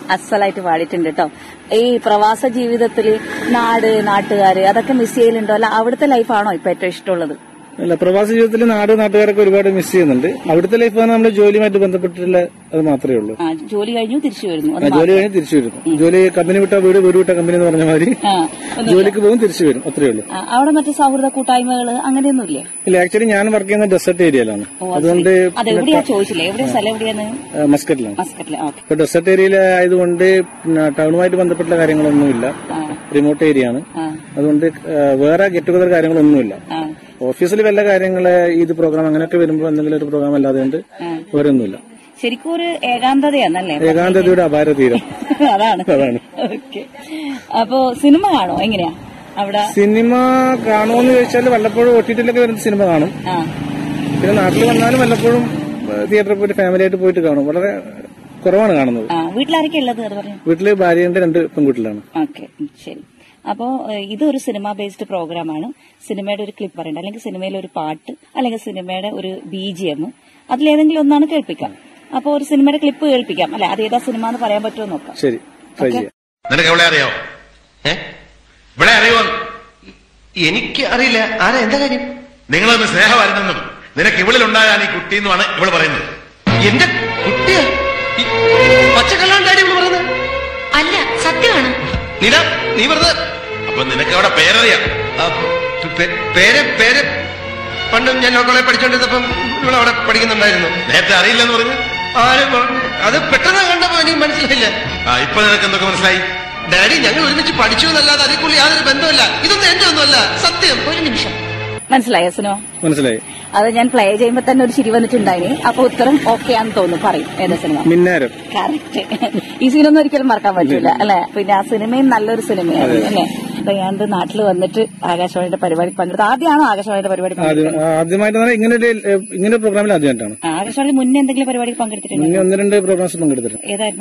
അസലായിട്ട് പാടിയിട്ടുണ്ട് കേട്ടോ ഈ പ്രവാസ ജീവിതത്തിൽ നാട് നാട്ടുകാര് അതൊക്കെ മിസ് ചെയ്യലുണ്ടോ അല്ല അവിടുത്തെ ലൈഫാണോ ഇപ്പൊ ഏറ്റവും ഇഷ്ടമുള്ളത് അല്ല പ്രവാസ ജീവിതത്തിൽ നാട് നാട്ടുകാരൊക്കെ ഒരുപാട് മിസ് ചെയ്യുന്നുണ്ട് അവിടുത്തെ ലൈഫ് ആണ് നമ്മുടെ ജോലിയുമായിട്ട് ബന്ധപ്പെട്ടിട്ടുള്ള അത് മാത്രമേ ഉള്ളൂ ആ, ജോലി കഴിഞ്ഞു തിരിച്ചു വരുന്നു ആ, ജോലി കഴിഞ്ഞ് തിരിച്ചു വരും ജോലി കമ്പനി വിട്ട വീട് വീട് വിട്ട കമ്പനി എന്ന് പറഞ്ഞ മാതിരി ആ, ഒന്ന് ജോലിക്ക് പോകും തിരിച്ചു വരും അത്രേ ഉള്ളൂ ആ, അവിടെ മറ്റു സൗഹൃദ കൂട്ടായ്മകള് അങ്ങനെയൊന്നുമില്ലേ ഇല്ല ആക്ച്വലി ഞാൻ വർക്ക് ചെയ്യുന്ന ഡെസേർട്ട് ഏരിയയിലാണ് ഓ, അത് അതുകൊണ്ട് അത് എവിടെയാ ചോദിച്ചില്ലേ എവിടെയാ സ്ഥലം എവിടെയാണ് ആ, മസ്കറ്റിലാണ് മസ്കറ്റില് ഓക്കെ ഇപ്പൊ ഡെസേർട്ട് ഏരിയയിൽ ആയതുകൊണ്ട് പിന്നെ ടൗണുമായിട്ട് ബന്ധപ്പെട്ടുള്ള കാര്യങ്ങളൊന്നുമില്ല റിമോട്ട് ഏരിയ ആണ് ആ അതുകൊണ്ട് ആ, വേറെ ഗെറ്റ് ടുഗദർ കാര്യങ്ങളൊന്നുമില്ല ആ ഓഫീസിൽ വല്ല കാര്യങ്ങള് ഈദ് പ്രോഗ്രാം അങ്ങനെയൊക്കെ വരുമ്പോൾ എന്തെങ്കിലും ഒരു പ്രോഗ്രാം അല്ലാതെ കൊണ്ട് വേറെ ഒന്നുമില്ല ശരിക്കും ഒരു ഏകാന്തതയാണല്ലേ ഏകാന്തതയുടെ അപാര തീരം അതാണ് അതാണ് ഓക്കെ അപ്പോ സിനിമ കാണോ എങ്ങനെയാ അവിടെ സിനിമ കാണുമെന്ന് ചോദിച്ചാൽ വല്ലപ്പോഴും ഒ ടി ടിയിലൊക്കെ വരുന്ന സിനിമ കാണും ആ പിന്നെ നാട്ടിൽ വന്നാലും വല്ലപ്പോഴും തിയേറ്ററിൽ പോയിട്ട് ഫാമിലി ആയിട്ട് പോയിട്ട് കാണും വളരെ കുറവാണ് കാണുന്നത് ആ വീട്ടിലാരൊക്കെ ഉള്ളത് അത് പറഞ്ഞു വീട്ടില് ഭാര്യയുടെ രണ്ട് പെൺകുട്ടികളാണ് ഓക്കെ ശരി അപ്പോ ഏഹ്, ഇതൊരു സിനിമ ബേസ്ഡ് പ്രോഗ്രാമാണ് സിനിമയുടെ ഒരു ക്ലിപ്പ് പറയണ്ട അല്ലെങ്കിൽ സിനിമയിലെ ഒരു പാട്ട് അല്ലെങ്കിൽ സിനിമയുടെ ഒരു ബി ജി എം അതിലേതെങ്കിലും ഒന്നാണ് കേൾപ്പിക്കാം അപ്പൊ ഒരു സിനിമയുടെ ക്ലിപ്പ് കേൾപ്പിക്കാം അല്ലെ അത് ഏതാ സിനിമ എന്ന് പറയാൻ പറ്റുമോ എന്ന് നോക്കാം ശരി ട്രൈ ചെയ്യാം നിനക്ക് എവിടെ അറിയാവോ ഏ ഇവിടെ അറിയുമോ എനിക്ക് അറിയില്ല ആരാ എന്താ കാര്യം നിങ്ങളൊന്ന് സ്നേഹമായിരുന്നെന്നും നിനക്ക് ഇവളിലുണ്ടാകാൻ ഈ കുട്ടി എന്നുമാണ് ഇവള് പറയുന്നത് എന്റെ കുട്ടിയാ ഈ പച്ചക്കള്ളാണ്ടാടി ഇവള് പറയുന്നത് അല്ല സത്യമാണ് നില നീ വെറുതെ അപ്പൊ നിനക്ക് അവിടെ പേരറിയാം ആ, പേ- പേര് പേര് പണ്ട് ഞാൻ ലോക്കോളെ പഠിച്ചോണ്ടിരുന്നപ്പം ഇവളവിടെ പഠിക്കുന്നുണ്ടായിരുന്നു നേരത്തെ അറിയില്ലെന്ന് പറഞ്ഞു ആരും പറഞ്ഞു അത് പെട്ടെന്ന് കണ്ടപ്പോ എനിക്ക് മനസ്സിലായില്ല ആ ഇപ്പൊ നിനക്ക് എന്തൊക്കെ മനസ്സിലായി ഡാഡി ഞങ്ങൾ ഒരുമിച്ച് പഠിച്ചു എന്നല്ലാതെ അതിൽക്കുള്ളിൽ യാതൊരു ബന്ധമില്ല ഇതൊന്നും എന്റെ ഒന്നുമല്ല സത്യം ഒരു നിമിഷം മനസ്സിലായോ സിനോ മനസ്സിലായി അത് ഞാൻ പ്ലേ ചെയ്യുമ്പോ തന്നെ ഒരു ചിരി വന്നിട്ടുണ്ടായിന് അപ്പൊ ഉത്തരം ഓക്കെ ആണെന്ന് തോന്നുന്നു പറയും ഏതാ സിനിമ മിന്നാരം കറക്റ്റ് ഈ സീനൊന്നും ഒരിക്കലും മറക്കാൻ പറ്റില്ല അല്ലെ പിന്നെ ആ സിനിമയും നല്ലൊരു സിനിമയാണ് അല്ലെ അപ്പൊ ഞാൻ നാട്ടിൽ വന്നിട്ട് ആകാശവാണിയുടെ പരിപാടി പങ്കെടുത്തു ആദ്യമാണോ ആകാശവാണിയുടെ പരിപാടി പങ്കെടുത്തത് ആദ്യം ആദ്യമായിട്ട് തന്നെ ഇങ്ങനെ ഒരു ഇങ്ങനെ ഒരു പ്രോഗ്രാമിൽ ആദ്യമായിട്ടാണ് ആകാശവാണി മുന്നേ എന്തെങ്കിലും പരിപാടി പങ്കെടുത്തിട്ടുണ്ടോ മുന്നേ ഒന്ന് രണ്ട് പ്രോഗ്രാംസ് പങ്കെടുത്തിട്ടുണ്ട് ഏതായിരുന്നു